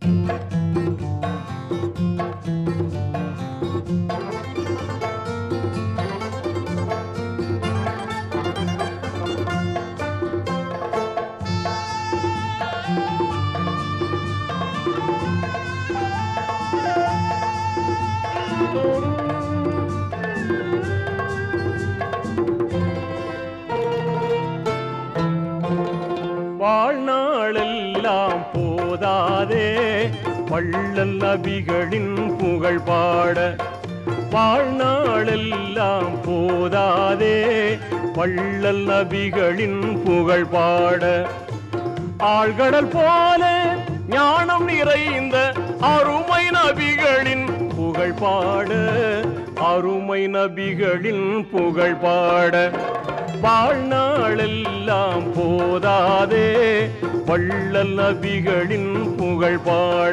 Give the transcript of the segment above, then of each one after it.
வாழ்நாளெல்லாம் போதாதே வள்ளல் நபிகளின் புகழ் பாட வாழ்நாளெல்லாம் போதாதே வள்ளல் நபிகளின் புகழ் பாட ஆழ்கடல் போல ஞானம் நிறைந்த அருமை நபிகளின் புகழ் பாட அருமை நபிகளின் புகழ் பாட வாழ்நாளெல்லாம் போதாதே வள்ளல் நபிகளின் புகழ் பாட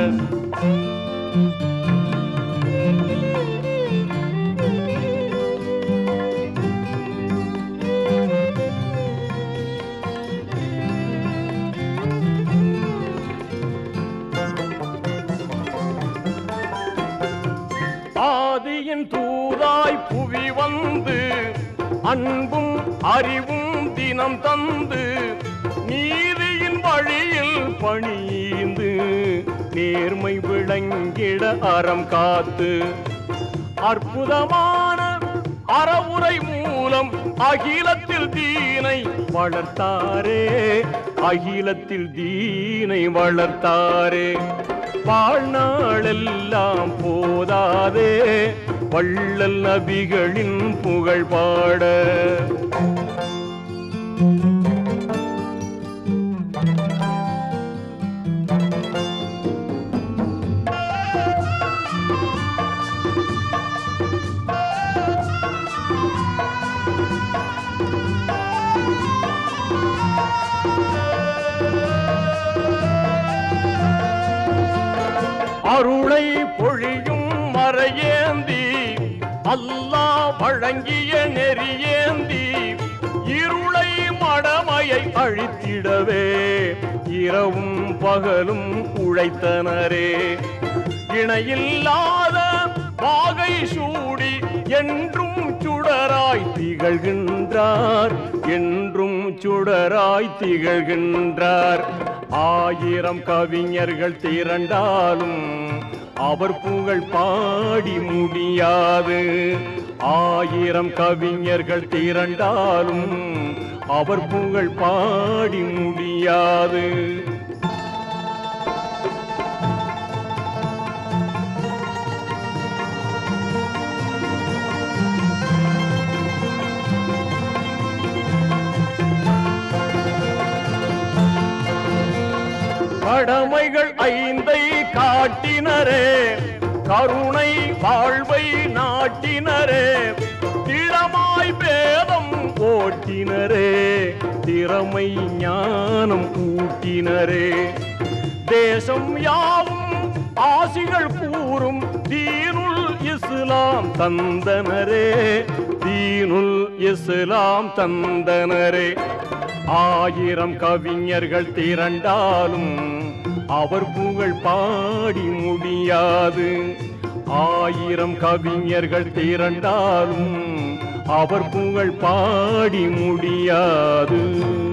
ஆதியின் தூதாய் புவி வந்து அன்பும் அறிவும் தினம் தந்து நீதியின் வழியில் பணிந்து நேர்மை விளங்கிட அறம் காத்து அற்புதமான அறவுரை மூலம் அகிலத்தில் தீனை வளர்த்தாரே அகிலத்தில் தீனை வளர்த்தாரே வாழ்நாளெல்லாம் போதாதே வள்ளல் நபிகளின் புகழ் பாட அருளை பொழியும் மறையேந்தி அல்லாஹ் வழங்கிய நெறியேந்தி இருளை மடமையை அழித்திடவே இரவும் பகலும் உழைத்தனரே இணையில்லாத வாகை சூடி என்றும் சுடராய் திகழ்கின்றார் என்றும் சுடராய் திகழ்கின்றார் ஆயிரம் கவிஞர்கள் திரண்டாலும் அவர் புகழ் பாடி முடியாது ஆயிரம் கவிஞர்கள் திரண்டாலும் அவர் புகழ் பாடி முடியாது கடமைகள் ஐந்தை காட்டினரே கருணை வாழ்வை நாட்டினரே திடமாய் பேதம் ஓட்டினரே திறமை ஞானம் ஊட்டினரே தேசம் யாவும் ஆசிகள் கூறும் தீனுல் இஸ்லாம் தந்தனரே தீனுல் இஸ்லாம் தந்தனரே ஆயிரம் கவிஞர்கள் திரண்டாலும் அவர் புகழ் பாடி முடியாது ஆயிரம் கவிஞர்கள் திரண்டாலும் அவர் புகழ் பாடி முடியாது